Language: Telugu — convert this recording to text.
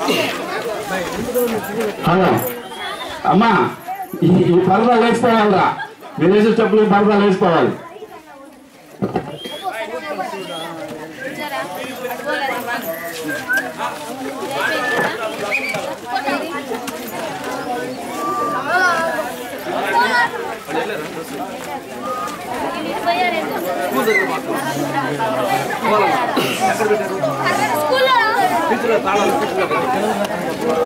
హలో అమ్మా ఈ ఈ పరదాలు వేసుకోవాలరా మీరు వేసేటప్పుడు ఈ పరదాలు వేసుకోవాలి స్కూల్లో